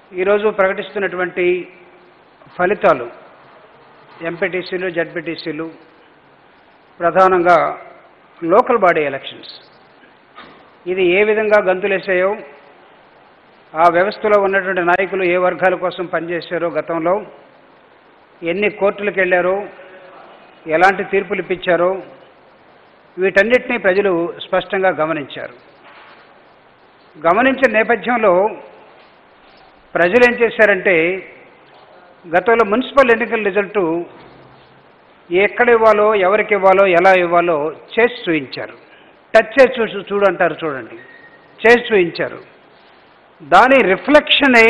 ఈరోజు ప్రకటిస్తున్నటువంటి ఫలితాలు ఎంపీటీసీలు జడ్పీటీసీలు ప్రధానంగా లోకల్ బాడీ ఎలక్షన్స్ ఇది ఏ విధంగా గంతులేసాయో ఆ వ్యవస్థలో ఉన్నటువంటి నాయకులు ఏ వర్గాల కోసం పనిచేశారో గతంలో ఎన్ని కోర్టులకు వెళ్ళారో ఎలాంటి తీర్పులు ఇప్పించారో వీటన్నిటినీ ప్రజలు స్పష్టంగా గమనించారు గమనించిన నేపథ్యంలో ప్రజలు ఏం చేశారంటే గతంలో మున్సిపల్ ఎన్నికల రిజల్టు ఎక్కడ ఇవ్వాలో ఎవరికి ఇవ్వాలో ఎలా ఇవ్వాలో చేసి చూపించారు టచ్ చేసి చూ చూడంటారు చూడండి చేసి చూపించారు దాని రిఫ్లెక్షనే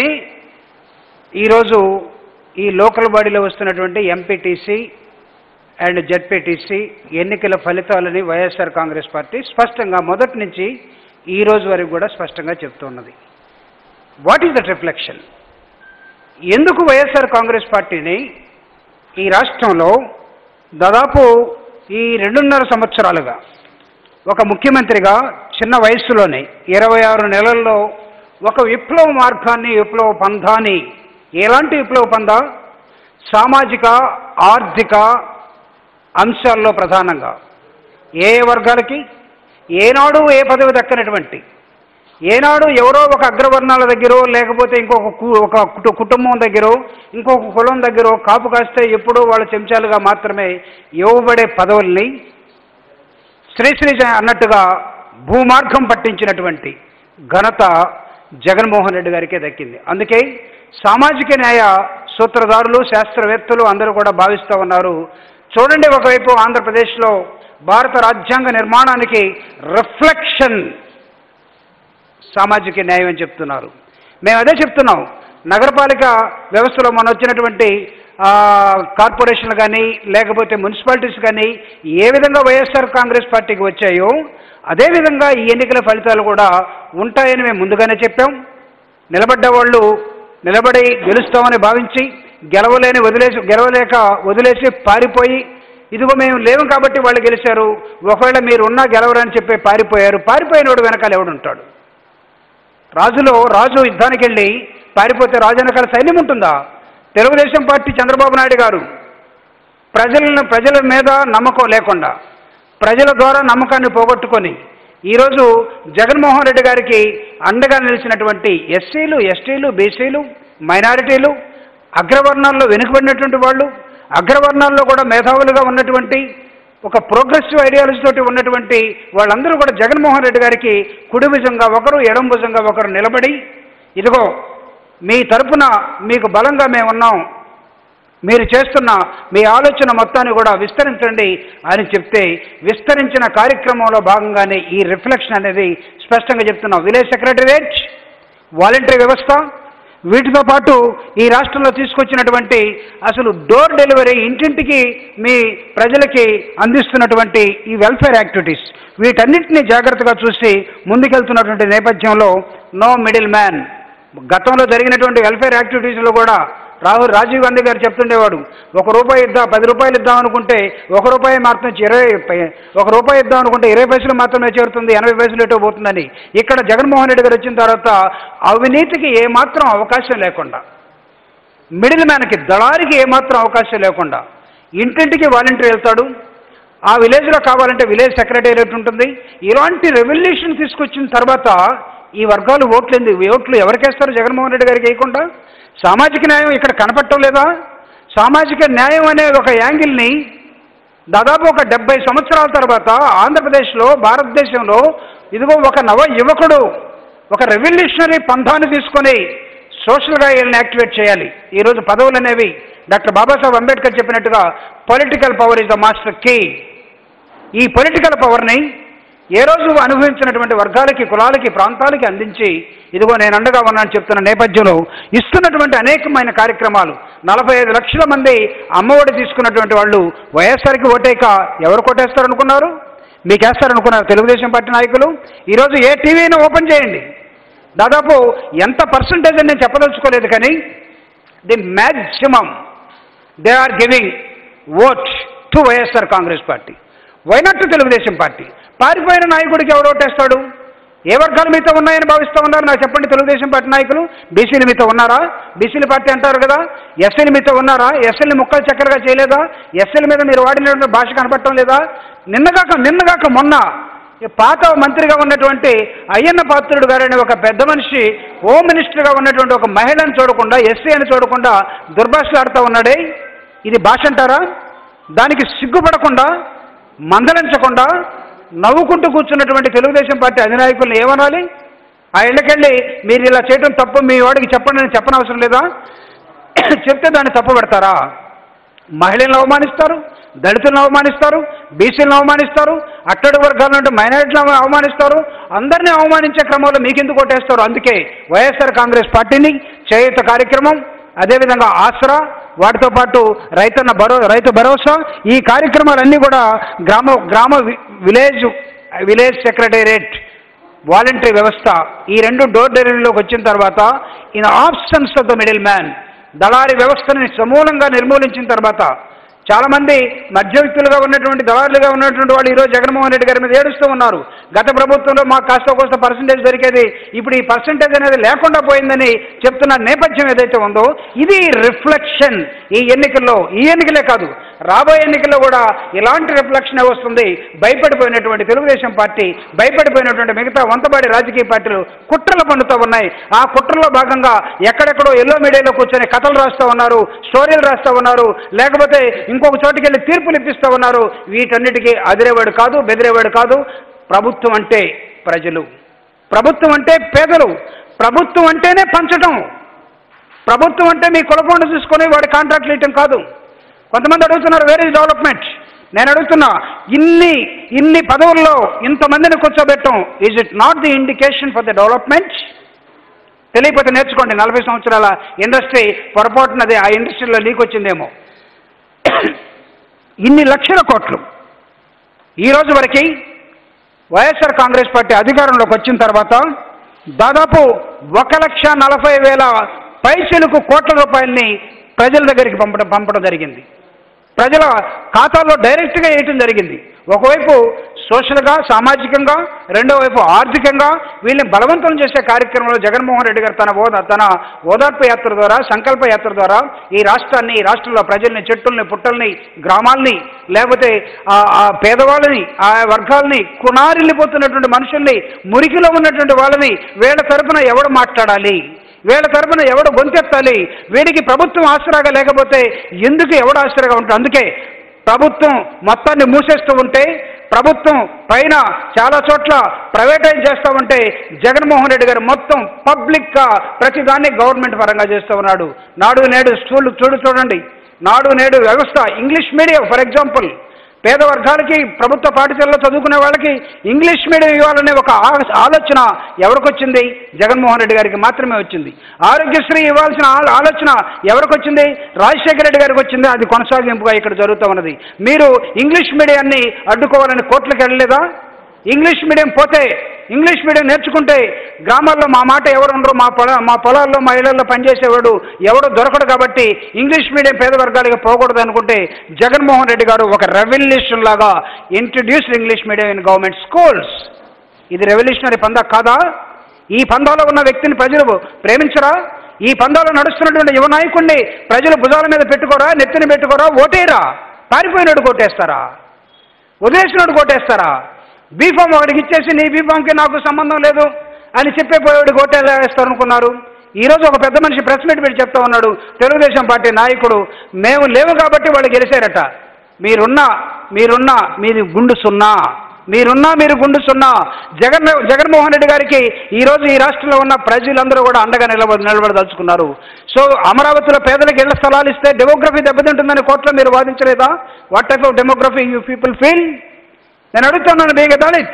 ఈరోజు ఈ లోకల్ బాడీలో వస్తున్నటువంటి ఎంపీటీసీ అండ్ జడ్పీటీసీ ఎన్నికల ఫలితాలని వైఎస్ఆర్ కాంగ్రెస్ పార్టీ స్పష్టంగా మొదటి నుంచి ఈ రోజు వరకు కూడా స్పష్టంగా చెప్తున్నది వాట్ ఈస్ దట్ రిఫ్లెక్షన్ ఎందుకు వైఎస్ఆర్ కాంగ్రెస్ పార్టీని ఈ రాష్ట్రంలో దాదాపు ఈ రెండున్నర సంవత్సరాలుగా ఒక ముఖ్యమంత్రిగా చిన్న వయస్సులోనే ఇరవై ఆరు నెలల్లో ఒక విప్లవ మార్గాన్ని విప్లవ పంధాన్ని ఎలాంటి విప్లవ పంద సామాజిక ఆర్థిక అంశాల్లో ప్రధానంగా ఏ ఏ వర్గాలకి ఏనాడు ఏ పదవి దక్కనటువంటి ఏనాడు ఎవరో ఒక అగ్రవర్ణాల దగ్గర లేకపోతే ఇంకొక కు- ఒక కుటు- కుటుంబం దగ్గర ఇంకొక కులం దగ్గర కాపు కాస్తే ఎప్పుడూ వాళ్ళ చెంచాలుగా మాత్రమే ఇవ్వబడే పదవుల్ని శ్రీశ్రీ అన్నట్టుగా భూమార్గం పట్టించినటువంటి ఘనత జగన్మోహన్ రెడ్డి గారికే దక్కింది అందుకే సామాజిక న్యాయ సూత్రధారులు శాస్త్రవేత్తలు అందరూ కూడా భావిస్తూ ఉన్నారు చూడండి ఒకవైపు ఆంధ్రప్రదేశ్లో భారత రాజ్యాంగ నిర్మాణానికి రిఫ్లెక్షన్ సామాజిక న్యాయం అని చెప్తున్నారు మేము అదే చెప్తున్నాం నగరపాలిక వ్యవస్థలో మన వచ్చినటువంటి ఆ, కార్పొరేషన్లు కానీ లేకపోతే మున్సిపాలిటీస్ కానీ ఏ విధంగా వైఎస్ఆర్ కాంగ్రెస్ పార్టీకి వచ్చాయో అదేవిధంగా ఈ ఎన్నికల ఫలితాలు కూడా ఉంటాయని మేము ముందుగానే చెప్పాం నిలబడ్డ వాళ్ళు నిలబడి గెలుస్తామని భావించి గెలవలేని వదిలేసి గెలవలేక వదిలేసి పారిపోయి ఇదిగో మేము లేవు కాబట్టి వాళ్ళు గెలిచారు ఒకవేళ మీరు ఉన్నా గెలవరని చెప్పి పారిపోయారు పారిపోయినోడు వెనకాల ఎవడుంటాడు రాజులో రాజు యుద్ధానికి వెళ్ళి పారిపోతే రాజు వెనకాల సైన్యం ఉంటుందా తెలుగుదేశం పార్టీ చంద్రబాబు నాయుడు గారు ప్రజలను ప్రజల మీద నమ్మకం లేకుండా ప్రజల ద్వారా నమ్మకాన్ని పోగొట్టుకొని ఈరోజు జగన్మోహన్ రెడ్డి గారికి అండగా నిలిచినటువంటి ఎస్సీలు ఎస్టీలు బీసీలు మైనారిటీలు అగ్రవర్ణాల్లో వెనుకబడినటువంటి వాళ్ళు అగ్రవర్ణాల్లో కూడా మేధావులుగా ఉన్నటువంటి ఒక ప్రోగ్రెసివ్ ఐడియాలజీ తోటి ఉన్నటువంటి వాళ్ళందరూ కూడా జగన్మోహన్ రెడ్డి గారికి కుడి భుజంగా ఒకరు ఎడం భుజంగా ఒకరు నిలబడి ఇదిగో మీ తరపున మీకు బలంగా మేము ఉన్నాం మీరు చేస్తున్న మీ ఆలోచన మొత్తాన్ని కూడా విస్తరించండి అని చెప్తే విస్తరించిన కార్యక్రమంలో భాగంగానే ఈ రిఫ్లెక్షన్ అనేది స్పష్టంగా చెప్తున్నాం విలేజ్ సెక్రటరియట్ వాలంటరీ వ్యవస్థ వీటితో పాటు ఈ రాష్ట్రంలో తీసుకొచ్చినటువంటి అసలు డోర్ డెలివరీ ఇంటింటికి మీ ప్రజలకి అందిస్తున్నటువంటి ఈ వెల్ఫేర్ యాక్టివిటీస్ వీటన్నిటిని జాగ్రత్తగా చూసి ముందుకెళ్తున్నటువంటి నేపథ్యంలో నో మిడిల్ మ్యాన్ గతంలో జరిగినటువంటి వెల్ఫేర్ యాక్టివిటీస్లో కూడా రాహుల్ రాజీవ్ గాంధీ గారు చెప్తుండేవాడు ఒక రూపాయి ఇద్దాం పది రూపాయలు ఇద్దాం అనుకుంటే ఒక రూపాయి మాత్రం ఇరవై పై- ఒక రూపాయి ఇద్దాం అనుకుంటే ఇరవై పైసలు మాత్రమే చేరుతుంది ఎనభై పైసలు ఎటో పోతుందని ఇక్కడ జగన్మోహన్ రెడ్డి గారు వచ్చిన తర్వాత అవినీతికి ఏమాత్రం అవకాశం లేకుండా మిడిల్ మ్యాన్కి దళారికి ఏమాత్రం అవకాశం లేకుండా ఇంటింటికి వాలంటీర్ వెళ్తాడు ఆ విలేజ్లో కావాలంటే విలేజ్ సెక్రటేరియట్ ఉంటుంది ఇలాంటి రెవల్యూషన్ తీసుకొచ్చిన తర్వాత ఈ వర్గాలు ఓట్లు ఎందుకు ఓట్లు ఎవరికేస్తారు జగన్మోహన్ రెడ్డి గారికి వేయకుండా సామాజిక న్యాయం ఇక్కడ కనపడటం లేదా సామాజిక న్యాయం అనే ఒక యాంగిల్ని దాదాపు ఒక డెబ్బై సంవత్సరాల తర్వాత ఆంధ్రప్రదేశ్లో భారతదేశంలో ఇదిగో ఒక నవ యువకుడు ఒక రెవల్యూషనరీ పంథాన్ని తీసుకొని సోషల్గా వీళ్ళని యాక్టివేట్ చేయాలి ఈరోజు పదవులు అనేవి డాక్టర్ బాబాసాహెబ్ అంబేద్కర్ చెప్పినట్టుగా political power is the master key ఈ పొలిటికల్ పవర్ని ఏ రోజు అనుభవించినటువంటి వర్గాలకి కులాలకి ప్రాంతాలకి అందించి ఇదిగో నేను అండగా ఉన్నాను చెప్తున్న నేపథ్యంలో ఇస్తున్నటువంటి అనేకమైన కార్యక్రమాలు నలభై ఐదు లక్షల మంది అమ్మఒడి తీసుకున్నటువంటి వాళ్ళు వైఎస్ఆర్కి ఓటేక ఎవరు కొట్టేస్తారనుకున్నారు మీకు వేస్తారనుకున్నారు తెలుగుదేశం పార్టీ నాయకులు ఈరోజు ఏ టీవీని ఓపెన్ చేయండి దాదాపు ఎంత పర్సంటేజ్ అని నేను చెప్పదలుచుకోలేదు కానీ the maximum they are giving vote to YSR Congress party why not to Telugu Desam party పారిపోయిన నాయకుడికి ఎవరు ఓటేస్తాడు ఏ వర్గాలు మీతో ఉన్నాయని భావిస్తూ ఉన్నారు నాకు చెప్పండి తెలుగుదేశం పార్టీ నాయకులు బీసీలు మీతో ఉన్నారా బీసీల పార్టీ అంటారు కదా ఎస్సీలు మీతో ఉన్నారా ఎస్ఎల్ని ముక్కలు చక్కరగా చేయలేదా ఎస్ఎల్ మీద మీరు వాడినటువంటి భాష కనపడటం లేదా నిన్నగాక నిన్నగాక మొన్న ఈ పాత మంత్రిగా ఉన్నటువంటి అయ్యన్న పాత్రుడు గారని ఒక పెద్ద మనిషి హోమ్ మినిస్టర్గా ఉన్నటువంటి ఒక మహిళను చూడకుండా ఎస్సీ అని చూడకుండా దుర్భాషలాడుతూ ఉన్నాడే ఇది భాష అంటారా దానికి సిగ్గుపడకుండా మందలించకుండా నవ్వుకుంటూ కూర్చున్నటువంటి తెలుగుదేశం పార్టీ అధినాయకులను ఏమనాలి ఆ ఇళ్ళకెళ్ళి మీరు ఇలా చేయడం తప్పు మీ వాడికి చెప్పండి అని చెప్పనవసరం లేదా చెప్తే దాన్ని తప్పు పెడతారా మహిళలను అవమానిస్తారు దళితులను అవమానిస్తారు బీసీలను అవమానిస్తారు అట్టడి వర్గాల నుండి మైనారిటీలను అవమానిస్తారు అందరినీ అవమానించే క్రమంలో మీకెందుకు కొట్టేస్తారు అందుకే వైఎస్ఆర్ కాంగ్రెస్ పార్టీని చేయుత కార్యక్రమం అదేవిధంగా ఆసరా వాటితో పాటు రైతన్న భరో రైతు భరోసా ఈ కార్యక్రమాలన్నీ కూడా గ్రామ గ్రామ వి- విలేజ్ విలేజ్ సెక్రటేరియట్ వాలంటరీ వ్యవస్థ ఈ రెండు డోర్ డెలివరీలోకి వచ్చిన తర్వాత in options of the middle man దళారి వ్యవస్థని సమూలంగా నిర్మూలించిన తర్వాత చాలామంది మధ్యవ్యక్తులుగా ఉన్నటువంటి దళారులుగా ఉన్నటువంటి వాళ్ళు ఈరోజు జగన్మోహన్ రెడ్డి గారి మీద ఏడుస్తూ ఉన్నారు గత ప్రభుత్వంలో మాకు కాస్త కోస్త పర్సంటేజ్ దొరికేది ఇప్పుడు ఈ పర్సంటేజ్ అనేది లేకుండా పోయిందని చెప్తున్న నేపథ్యం ఏదైతే ఉందో ఇది రిఫ్లెక్షన్ ఈ ఎన్నికల్లో ఈ ఎన్నికలే కాదు రాబోయే ఎన్నికల్లో కూడా ఇలాంటి రిఫ్లెక్షన్ వస్తుంది భయపడిపోయినటువంటి తెలుగుదేశం పార్టీ భయపడిపోయినటువంటి మిగతా వంతబాడి రాజకీయ పార్టీలు కుట్రలు పండుతూ ఉన్నాయి ఆ కుట్రలో భాగంగా ఎక్కడెక్కడో ఎల్లో మీడియాలో కూర్చొని కథలు రాస్తూ ఉన్నారు స్టోరీలు రాస్తూ ఉన్నారు లేకపోతే ఇంకొక చోటుకి వెళ్ళి తీర్పులు ఇప్పిస్తూ ఉన్నారు వీటన్నిటికీ అదిరేవాడు కాదు బెదిరేవాడు కాదు ప్రభుత్వం అంటే ప్రజలు ప్రభుత్వం అంటే పేదలు ప్రభుత్వం అంటేనే పంచటం ప్రభుత్వం అంటే మీ కులపోండ చూసుకొని వాడి కాంట్రాక్ట్లు ఇవ్వటం కాదు కొంతమంది అడుగుతున్నారు వేర్ ఇస్ డెవలప్మెంట్ నేను అడుగుతున్నా ఇన్ని ఇన్ని పదవుల్లో ఇంతమందిని కూర్చోబెట్టం is it not the indication for the development తెలియకపోతే నేర్చుకోండి నలభై సంవత్సరాల ఇండస్ట్రీ పొరపాటునది ఆ ఇండస్ట్రీలో లీక్ వచ్చిందేమో ఇన్ని లక్షల కోట్లు ఈ రోజు వరకు వైఎస్ఆర్ కాంగ్రెస్ పార్టీ అధికారంలోకి వచ్చిన తర్వాత దాదాపు ఒక లక్ష నలభై వేల పైసలకు కోట్ల రూపాయల్ని ప్రజల దగ్గరికి పంపడం పంపడం జరిగింది ప్రజల ఖాతాల్లో డైరెక్ట్గా వేయటం జరిగింది ఒకవైపు సోషల్గా సామాజికంగా రెండో వైపు ఆర్థికంగా వీళ్ళని బలవంతం చేసే కార్యక్రమంలో జగన్మోహన్ రెడ్డి గారు తన ఓద తన ఓదార్పు యాత్ర ద్వారా సంకల్ప యాత్ర ద్వారా ఈ రాష్ట్రాన్ని ఈ రాష్ట్రంలో ప్రజల్ని చెట్టుల్ని పుట్టల్ని గ్రామాల్ని లేకపోతే ఆ ఆ పేదవాళ్ళని ఆ వర్గాల్ని కునారిల్లిపోతున్నటువంటి మనుషుల్ని మురికిలో ఉన్నటువంటి వాళ్ళని వీళ్ళ తరపున ఎవడు మాట్లాడాలి వీళ్ళ తరపున ఎవడు గొంతెత్తాలి వీడికి ప్రభుత్వం ఆసరాగా లేకపోతే ఎందుకు ఎవడు ఆసరాగా ఉంటుంది అందుకే ప్రభుత్వం మొత్తాన్ని మూసేస్తూ ఉంటే ప్రభుత్వం పైన చాలా చోట్ల ప్రైవేటైజ్ చేస్తూ ఉంటే జగన్మోహన్ రెడ్డి గారు మొత్తం పబ్లిక్గా ప్రతిదాన్ని గవర్నమెంట్ పరంగా చేస్తూ ఉన్నాడు నాడు నేడు స్కూల్ చూడు చూడండి నాడు నేడు వ్యవస్థ ఇంగ్లీష్ మీడియం ఫర్ ఎగ్జాంపుల్ పేద వర్గాలకి ప్రభుత్వ పాఠశాలలో చదువుకునే వాళ్ళకి ఇంగ్లీష్ మీడియం ఇవ్వాలనే ఒక ఆ- ఆలోచన ఎవరికి వచ్చింది జగన్మోహన్ రెడ్డి గారికి మాత్రమే వచ్చింది ఆరోగ్యశ్రీ ఇవ్వాల్సిన ఆ- ఆలోచన ఎవరికి వచ్చింది రాజశేఖర రెడ్డి గారికి వచ్చింది అది కొనసాగింపుగా ఇక్కడ జరుగుతూ ఉన్నది మీరు ఇంగ్లీష్ మీడియాన్ని అడ్డుకోవాలని కోర్టులకు వెళ్ళలేదా ఇంగ్లీష్ మీడియం పోతే ఇంగ్లీష్ మీడియం నేర్చుకుంటే గ్రామాల్లో మా మాట ఎవరు ఉండరు మా పొల మా పొలాల్లో మా ఇళ్లలో పనిచేసేవాడు ఎవడు దొరకడు కాబట్టి ఇంగ్లీష్ మీడియం పేద వర్గాలకి పోకూడదు అనుకుంటే జగన్మోహన్ రెడ్డి గారు ఒక రెవల్యూషన్ లాగా introduced English medium in government schools ఇది రెవల్యూషనరీ పందా కాదా ఈ పందాలో ఉన్న వ్యక్తిని ప్రజలు ప్రేమించరా ఈ పందాలో నడుస్తున్నటువంటి యువ నాయకుడిని ప్రజలు భుజాల మీద పెట్టుకోరా నెత్తిని పెట్టుకోరా ఓటేరా పారిపోయినాడు కొట్టేస్తారా వదిలేసినోడు కొట్టేస్తారా బీఫామ్ ఒకడికి ఇచ్చేసి నీ బీఫామ్కి నాకు సంబంధం లేదు అని చెప్పే పోయేవాడు కొట్టేలా వేస్తారు అనుకున్నారు ఈరోజు ఒక పెద్ద మనిషి ప్రెస్ మీట్ పెట్టి చెప్తా ఉన్నాడు తెలుగుదేశం పార్టీ నాయకుడు మేము లేవు కాబట్టి వాళ్ళు గెలిచారట మీరున్నా మీరున్నా మీది గుండు సున్నా మీరున్నా మీరు గుండు సున్నా జగన్ జగన్మోహన్ రెడ్డి గారికి ఈరోజు ఈ రాష్ట్రంలో ఉన్న ప్రజలందరూ కూడా అండగా నిలబడి నిలబడదలుచుకున్నారు సో అమరావతిలో పేదలకు ఇళ్ల స్థలాలు ఇస్తే డెమోగ్రఫీ దెబ్బతింటుందని కోర్టులో మీరు వాదించలేదా what type of demography you people feel నేను అడుగుతున్నాను బీగ దళిత్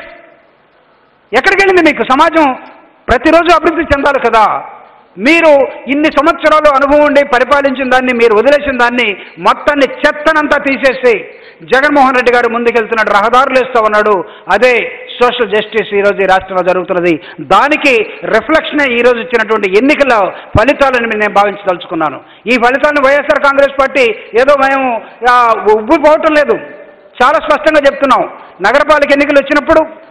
ఎక్కడికి వెళ్ళింది మీకు సమాజం ప్రతిరోజు అభివృద్ధి చెందాలి కదా మీరు ఇన్ని సంవత్సరాలు అనుభవం ఉండి పరిపాలించిన దాన్ని మీరు వదిలేసిన దాన్ని మొత్తాన్ని చెత్తనంతా తీసేసి జగన్మోహన్ రెడ్డి గారు ముందుకెళ్తున్నాడు రహదారులు వేస్తూ ఉన్నాడు అదే సోషల్ జస్టిస్ ఈరోజు ఈ రాష్ట్రంలో జరుగుతున్నది దానికి రిఫ్లెక్షనే ఈరోజు ఇచ్చినటువంటి ఎన్నికల ఫలితాలని నేను భావించదలుచుకున్నాను ఈ ఫలితాలను వైఎస్ఆర్ కాంగ్రెస్ పార్టీ ఏదో మేము ఆ, ఉబ్బిపోవటం లేదు చాలా స్పష్టంగా చెప్తున్నాం నగరపాలిక ఎన్నికలు వచ్చినప్పుడు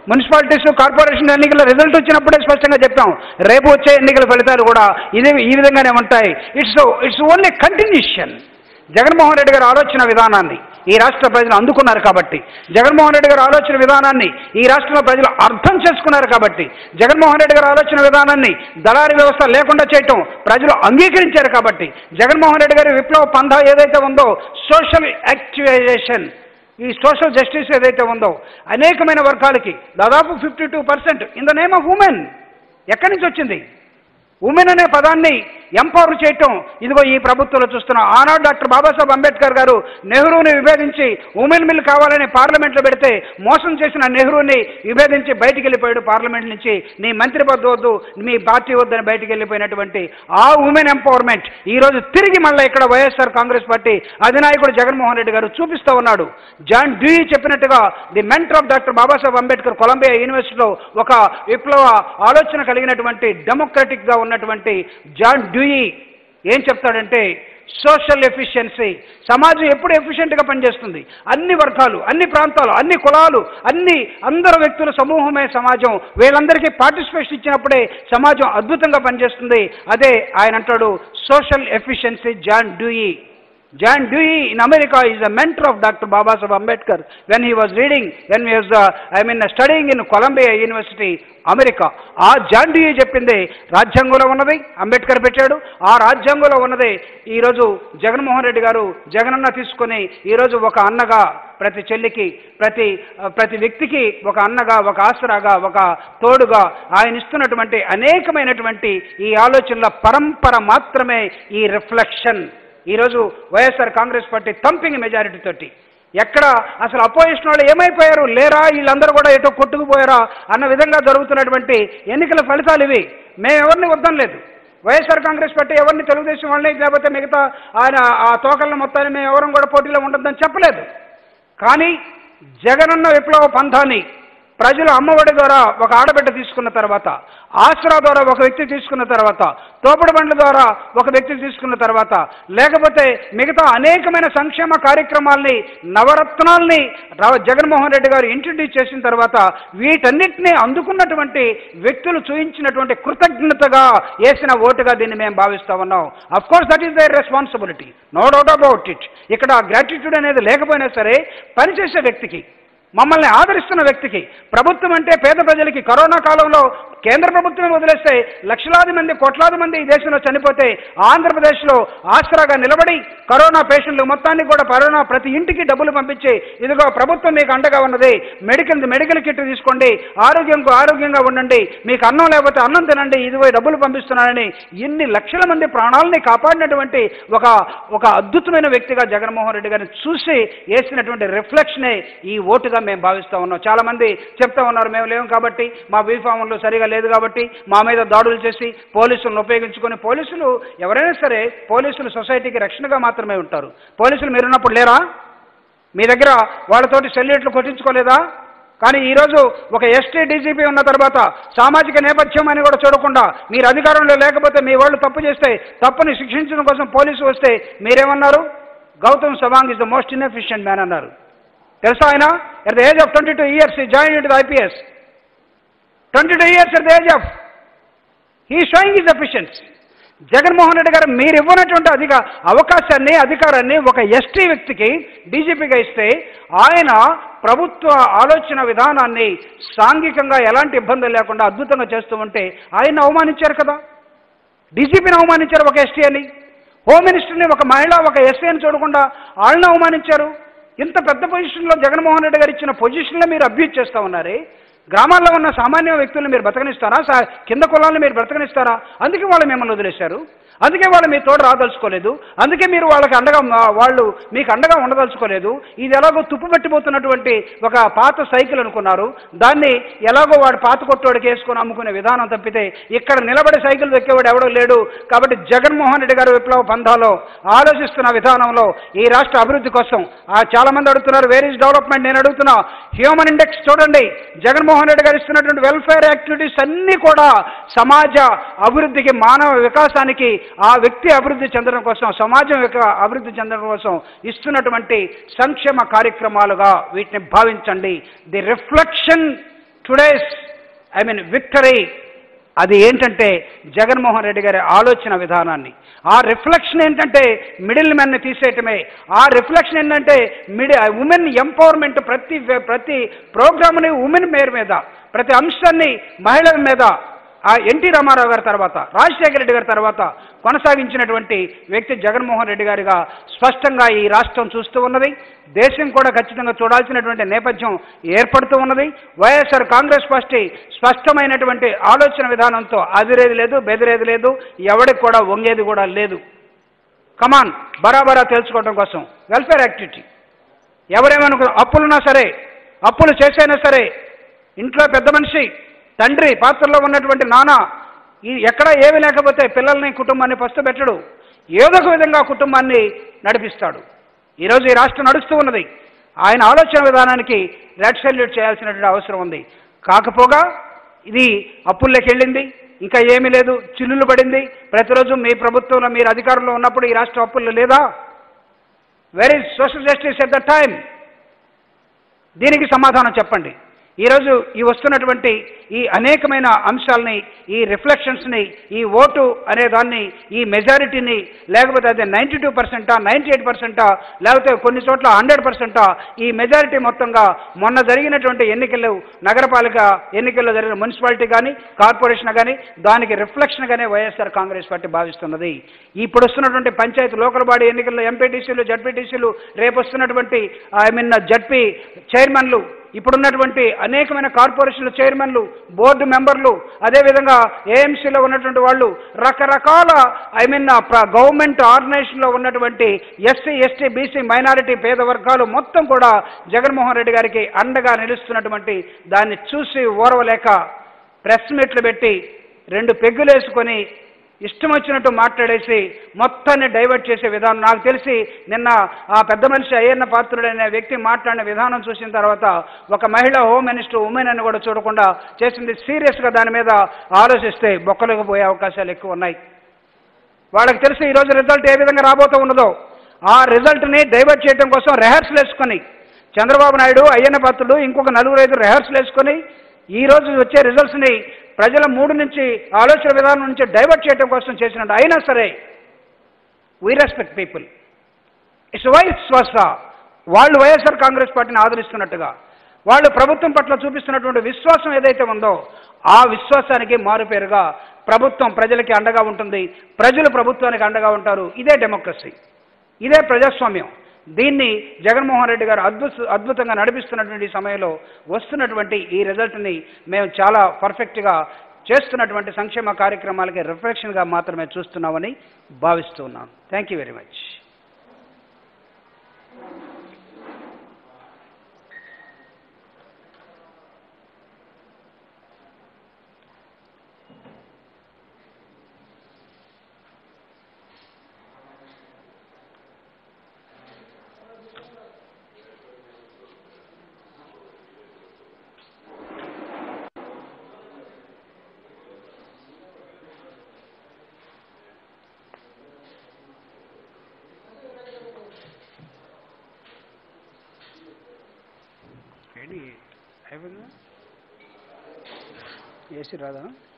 మున్సిపాలిటీస్ కార్పొరేషన్ ఎన్నికల రిజల్ట్ వచ్చినప్పుడే స్పష్టంగా చెప్పాం రేపు వచ్చే ఎన్నికల ఫలితాలు కూడా ఇదే ఈ విధంగానే ఉంటాయి it's it's only continuation Jaganmohan Reddy గారి ఆలోచన విధానాన్ని ఈ రాష్ట్ర ప్రజలు అందుకున్నారు కాబట్టి జగన్మోహన్ రెడ్డి గారి ఆలోచన విధానాన్ని ఈ రాష్ట్రంలో ప్రజలు అర్థం చేసుకున్నారు కాబట్టి జగన్మోహన్ రెడ్డి గారి ఆలోచన విధానాన్ని దళారీ వ్యవస్థ లేకుండా చేయటం ప్రజలు అంగీకరించారు కాబట్టి జగన్మోహన్ రెడ్డి గారి విప్లవ పంధ ఏదైతే ఉందో సోషల్ యాక్టివైజేషన్ ఈ సోషల్ జస్టిస్ ఏదైతే ఉందో అనేకమైన వర్గాలకి దాదాపు fifty two percent in the name of women ఎక్కడి నుంచి వచ్చింది ఉమెన్ అనే పదాన్ని ఎంపవర్ చేయటం ఇదిగో ఈ ప్రభుత్వంలో చూస్తున్నాం ఆనాడు డాక్టర్ బాబాసాహెబ్ అంబేద్కర్ గారు నెహ్రూని విభేదించి ఉమెన్ మిల్ కావాలని పార్లమెంట్లో పెడితే మోసం చేసిన నెహ్రూని విభేదించి బయటికి వెళ్ళిపోయాడు పార్లమెంట్ నుంచి నీ మంత్రి పదవి వద్దు మీ పార్టీ వద్దని బయటికి వెళ్ళిపోయినటువంటి ఆ ఉమెన్ ఎంపవర్మెంట్ ఈ రోజు తిరిగి మళ్ళీ ఇక్కడ వైఎస్ఆర్ కాంగ్రెస్ పార్టీ అధినాయకుడు జగన్మోహన్ రెడ్డి గారు చూపిస్తూ ఉన్నాడు జాన్ డ్యూయి చెప్పినట్టుగా the mentor of doctor Babasaheb Ambedkar Columbia యూనివర్సిటీలో ఒక విప్లవ ఆలోచన కలిగినటువంటి డెమోక్రటిక్గా ఉన్నటువంటి జాన్ డ్యూయి ఏం చెప్తాడంటే సోషల్ ఎఫిషియన్సీ సమాజం ఎప్పుడు ఎఫిషియెంట్గా పనిచేస్తుంది అన్ని వర్గాలు అన్ని ప్రాంతాలు అన్ని కులాలు అన్ని అందరు వ్యక్తుల సమూహమే సమాజం వీళ్ళందరికీ పార్టిసిపేషన్ ఇచ్చినప్పుడే సమాజం అద్భుతంగా పనిచేస్తుంది అదే ఆయన అంటాడు social efficiency John Dewey John Dewey in America is a mentor of Dr. Babasaheb Ambedkar when he was reading, when he was, uh, I mean, uh, studying in Columbia University, America ఆ John Dewey చెప్పింది రాజ్యాంగంలో ఉన్నది అంబేద్కర్ పెట్టాడు ఆ రాజ్యాంగంలో ఉన్నది ఈరోజు జగన్మోహన్ రెడ్డి గారు జగనన్న తీసుకొని ఈరోజు ఒక అన్నగా ప్రతి చెల్లికి ప్రతి ప్రతి వ్యక్తికి ఒక అన్నగా ఒక ఆసరాగా ఒక తోడుగా ఆయన ఇస్తున్నటువంటి అనేకమైనటువంటి ఈ ఆలోచనల పరంపర మాత్రమే ఈ రిఫ్లెక్షన్ ఈరోజు YSR Congress party thumping majority తోటి ఎక్కడ అసలు అపోజిషన్ వాళ్ళు ఏమైపోయారు లేరా వీళ్ళందరూ కూడా ఎటో కొట్టుకుపోయారా అన్న విధంగా జరుగుతున్నటువంటి ఎన్నికల ఫలితాలు ఇవి మేము ఎవరిని వద్దం లేదు వైఎస్ఆర్ కాంగ్రెస్ పార్టీ ఎవరిని తెలుగుదేశం వాళ్ళని లేకపోతే మిగతా ఆయన ఆ తోకలను మొత్తాన్ని మేము ఎవరం కూడా పోటీలో ఉండొద్దని చెప్పలేదు కానీ జగనన్న విప్లవ పంథాన్ని ప్రజలు అమ్మఒడి ద్వారా ఒక ఆడబిడ్డ తీసుకున్న తర్వాత ఆసరా ద్వారా ఒక వ్యక్తి తీసుకున్న తర్వాత తోపుడు బండ్ల ద్వారా ఒక వ్యక్తి తీసుకున్న తర్వాత లేకపోతే మిగతా అనేకమైన సంక్షేమ కార్యక్రమాల్ని నవరత్నాల్ని రా- జగన్మోహన్ రెడ్డి గారు ఇంట్రడ్యూస్ చేసిన తర్వాత వీటన్నిటినీ అందుకున్నటువంటి వ్యక్తులు చూపించినటువంటి కృతజ్ఞతగా వేసిన ఓటుగా దీన్ని మేము భావిస్తా ఉన్నాం of course that is their responsibility no doubt about it ఇక్కడ గ్రాటిట్యూడ్ అనేది లేకపోయినా సరే పనిచేసే వ్యక్తికి మమ్మల్ని ఆదరిస్తున్న వ్యక్తికి ప్రభుత్వం అంటే పేద ప్రజలకి కరోనా కాలంలో కేంద్ర ప్రభుత్వం వదిలేస్తే లక్షలాది మంది కోట్లాది మంది ఈ దేశంలో చనిపోతే ఆంధ్రప్రదేశ్లో ఆసరాగా నిలబడి కరోనా పేషెంట్లు మొత్తాన్ని కూడా కరోనా ప్రతి ఇంటికి డబ్బులు పంపించి ఇదిగో ప్రభుత్వం మీకు అండగా ఉన్నది మెడికల్ మెడికల్ కిట్ తీసుకోండి ఆరోగ్యం ఆరోగ్యంగా ఉండండి మీకు అన్నం లేకపోతే అన్నం తినండి ఇదిగో డబ్బులు పంపిస్తున్నానని ఇన్ని లక్షల మంది ప్రాణాలని కాపాడినటువంటి ఒక ఒక అద్భుతమైన వ్యక్తిగా జగన్మోహన్ రెడ్డి గారిని చూసి వేసినటువంటి రిఫ్లెక్షనే ఈ ఓటుగా మేము భావిస్తూ ఉన్నాం చాలా మంది చెప్తా ఉన్నారు మేము లేవు కాబట్టి మా బీఫామ్లో సరిగా లేదు కాబట్టి మా మీద దాడులు చేసి పోలీసులను ఉపయోగించుకొని పోలీసులు ఎవరైనా సరే పోలీసులు సొసైటీకి రక్షణగా మాత్రమే ఉంటారు పోలీసులు మీరున్నప్పుడు లేరా మీ దగ్గర వాళ్ళతోటి సెల్యూట్లు కొట్టించుకోలేదా కానీ ఈరోజు ఒక ఎస్టీ డీజీపీ ఉన్న తర్వాత సామాజిక నేపథ్యం అని కూడా చూడకుండా మీరు అధికారంలో లేకపోతే మీ వాళ్ళు తప్పు చేస్తే తప్పుని శిక్షించడం కోసం పోలీసు వస్తే మీరేమన్నారు Gautam Sawang is the most inefficient man అన్నారు తెలుసా ఆయన at the age of twenty two years he join it the IPS twenty two years at the age of he showing is efficiency Jaganmohan Reddy గారు మీరు ఇవ్వనటువంటి అధిక అవకాశాన్ని అధికారాన్ని ఒక ఎస్టీ వ్యక్తికి డీజీపీగా ఇస్తే ఆయన ప్రభుత్వ ఆలోచన విధానాన్ని సాంఘికంగా ఎలాంటి ఇబ్బందులు లేకుండా అద్భుతంగా చేస్తూ ఉంటే ఆయన అవమానించారు కదా డీజీపీని అవమానించారు ఒక ఎస్టీ అని హోమ్ మినిస్టర్ని ఒక మహిళ ఒక ఎస్సీ అని చూడకుండా వాళ్ళని అవమానించారు ఇంత పెద్ద పొజిషన్లో జగన్మోహన్ రెడ్డి గారు ఇచ్చిన పొజిషన్లో మీరు అభ్యూజ్ చేస్తూ ఉన్నారే గ్రామాల్లో ఉన్న సామాన్య వ్యక్తులను మీరు బ్రతకనిస్తారా సా- కింద కులాలను మీరు బ్రతకనిస్తారా అందుకే వాళ్ళు మిమ్మల్ని వదిలేశారు అందుకే వాళ్ళు మీ తోడు రాదలుచుకోలేదు అందుకే మీరు వాళ్ళకి అండగా మా- వాళ్ళు మీకు అండగా ఉండదలుచుకోలేదు ఇది ఎలాగో తుప్పు పెట్టిపోతున్నటువంటి ఒక పాత సైకిల్ అనుకున్నారు దాన్ని ఎలాగో వాడు పాత కొట్టోడికి వేసుకొని అమ్ముకునే విధానం తప్పితే ఇక్కడ నిలబడి సైకిల్ దొక్కేవాడు ఎవడో లేడు కాబట్టి జగన్మోహన్ రెడ్డి గారు విప్లవ పంథాలో ఆలోచిస్తున్న విధానంలో ఈ రాష్ట్ర అభివృద్ధి కోసం ఆ చాలా మంది అడుగుతున్నారు వేర్ ఇస్ డెవలప్మెంట్ నేను అడుగుతున్నా హ్యూమన్ ఇండెక్స్ చూడండి జగన్మోహన్ రెడ్డి గారు ఇస్తున్నటువంటి వెల్ఫేర్ యాక్టివిటీస్ అన్నీ కూడా సమాజ అభివృద్ధికి మానవ వికాసానికి ఆ వ్యక్తి అభివృద్ధి చెందడం కోసం సమాజం యొక్క అభివృద్ధి చెందడం కోసం ఇస్తున్నటువంటి సంక్షేమ కార్యక్రమాలుగా వీటిని భావించండి the reflection today's I mean victory అది ఏంటంటే జగన్మోహన్ రెడ్డి గారి ఆలోచన విధానాన్ని ఆ రిఫ్లెక్షన్ ఏంటంటే మిడిల్ మెన్ని తీసేయటమే ఆ రిఫ్లెక్షన్ ఏంటంటే మిడి ఉమెన్ ఎంపవర్మెంట్ ప్రతి ప్రతి ప్రోగ్రామ్ని ఉమెన్ మేర్ మీద ప్రతి అంశాన్ని మహిళల మీద ఆ ఎన్టీ రామారావు గారి తర్వాత రాజశేఖర రెడ్డి గారి తర్వాత కొనసాగించినటువంటి వ్యక్తి జగన్మోహన్ రెడ్డి గారిగా స్పష్టంగా ఈ రాష్ట్రం చూస్తూ ఉన్నది దేశం కూడా ఖచ్చితంగా చూడాల్సినటువంటి నేపథ్యం ఏర్పడుతూ ఉన్నది వైఎస్ఆర్ కాంగ్రెస్ పార్టీ స్పష్టమైనటువంటి ఆలోచన విధానంతో అదిరేది లేదు బెదిరేది లేదు ఎవడికి కూడా వంగేది కూడా లేదు కమాన్ బరాబరా తెలుసుకోవడం కోసం వెల్ఫేర్ యాక్టివిటీ ఎవరేమనుకో అప్పులున్నా సరే అప్పులు చేసైనా సరే ఇంట్లో పెద్ద మనిషి తండ్రి పాత్రలో ఉన్నటువంటి నాన్న ఈ ఎక్కడ ఏమి లేకపోతే పిల్లల్ని కుటుంబాన్ని పస్తు పెట్టడు ఏదో ఒక విధంగా కుటుంబాన్ని నడిపిస్తాడు ఈరోజు ఈ రాష్ట్రం నడుస్తూ ఉన్నది ఆయన ఆలోచన విధానానికి రెడ్ సెల్యూట్ చేయాల్సినటువంటి అవసరం ఉంది కాకపోగా ఇది అప్పుల్లోకి వెళ్ళింది ఇంకా ఏమీ లేదు చిల్లులు పడింది ప్రతిరోజు మీ ప్రభుత్వంలో మీరు అధికారంలో ఉన్నప్పుడు ఈ రాష్ట్రం అప్పుల్లో లేదా very social justice at the time దీనికి సమాధానం చెప్పండి ఈరోజు ఈ వస్తున్నటువంటి ఈ అనేకమైన అంశాలని ఈ రిఫ్లెక్షన్స్ని ఈ ఓటు అనే దాన్ని ఈ మెజారిటీని లేకపోతే అదే నైంటీ టూ పర్సెంటా నైంటీ ఎయిట్ పర్సెంటా లేకపోతే కొన్ని చోట్ల హండ్రెడ్ పర్సెంటా ఈ మెజారిటీ మొత్తంగా మొన్న జరిగినటువంటి ఎన్నికలు నగరపాలిక ఎన్నికల్లో జరిగిన మున్సిపాలిటీ కానీ కార్పొరేషన్ కానీ దానికి రిఫ్లెక్షన్గానే వైఎస్ఆర్ కాంగ్రెస్ పార్టీ భావిస్తున్నది ఇప్పుడు వస్తున్నటువంటి పంచాయతీ లోకల్ బాడీ ఎన్నికల్లో ఎంపీటీసీలు జడ్పీటీసీలు రేపు వస్తున్నటువంటి ఐ మీన్ జడ్పీ చైర్మన్లు ఇప్పుడున్నటువంటి అనేకమైన కార్పొరేషన్ల చైర్మన్లు బోర్డు మెంబర్లు అదేవిధంగా ఏఎంసీలో ఉన్నటువంటి వాళ్ళు రకరకాల ఐ మీన్ గవర్నమెంట్ ఆర్గనైజేషన్లో ఉన్నటువంటి ఎస్సీ ఎస్టీ బీసీ మైనారిటీ పేద వర్గాలు మొత్తం కూడా జగన్మోహన్ రెడ్డి గారికి అండగా నిలుస్తున్నటువంటి దాన్ని చూసి ఓర్వలేక ప్రెస్ మీట్లు పెట్టి రెండు పెగ్గులేసుకొని ఇష్టం వచ్చినట్టు మాట్లాడేసి మొత్తాన్ని డైవర్ట్ చేసే విధానం నాకు తెలిసి నిన్న ఆ పెద్ద మనిషి అయ్యన్న పాత్రుడైన వ్యక్తి మాట్లాడిన విధానం చూసిన తర్వాత ఒక మహిళ హోమ్ మినిస్టర్ ఉమెన్ అని కూడా చూడకుండా చేసింది సీరియస్గా దాని మీద ఆలోచిస్తే బొక్కలకు పోయే అవకాశాలు ఎక్కువ ఉన్నాయి వాళ్ళకి తెలిసి ఈరోజు రిజల్ట్ ఏ విధంగా రాబోతూ ఉన్నదో ఆ రిజల్ట్ని డైవర్ట్ చేయడం కోసం రెహర్సల్ వేసుకొని చంద్రబాబు నాయుడు అయ్యన్న పాత్రుడు ఇంకొక నలుగురు ఐదు రెహర్సల్ వేసుకొని ఈ రోజు వచ్చే రిజల్ట్స్ని ప్రజల మూడు నుంచి ఆలోచన విధానం నుంచి డైవర్ట్ చేయడం కోసం చేసినట్టు అయినా సరే we respect people it's vice versa వాళ్ళు వైఎస్ఆర్ కాంగ్రెస్ పార్టీని ఆదరిస్తున్నట్టుగా వాళ్ళు ప్రభుత్వం పట్ల చూపిస్తున్నటువంటి విశ్వాసం ఏదైతే ఉందో ఆ విశ్వాసానికి మారుపేరుగా ప్రభుత్వం ప్రజలకి అండగా ఉంటుంది ప్రజలు ప్రభుత్వానికి అండగా ఉంటారు ఇదే డెమోక్రసీ ఇదే ప్రజాస్వామ్యం దీన్ని జగన్మోహన్ రెడ్డి గారు అద్భుత అద్భుతంగా నడిపిస్తున్నటువంటి ఈ సమయంలో వస్తున్నటువంటి ఈ రిజల్ట్ని మేము చాలా పర్ఫెక్ట్గా చేస్తున్నటువంటి సంక్షేమ కార్యక్రమాలకి రిఫ్లెక్షన్గా మాత్రమే చూస్తున్నామని భావిస్తున్నాం థ్యాంక్ యూ వెరీ మచ్ ఏంటి అయిపోయిందా ఏసీ రాదా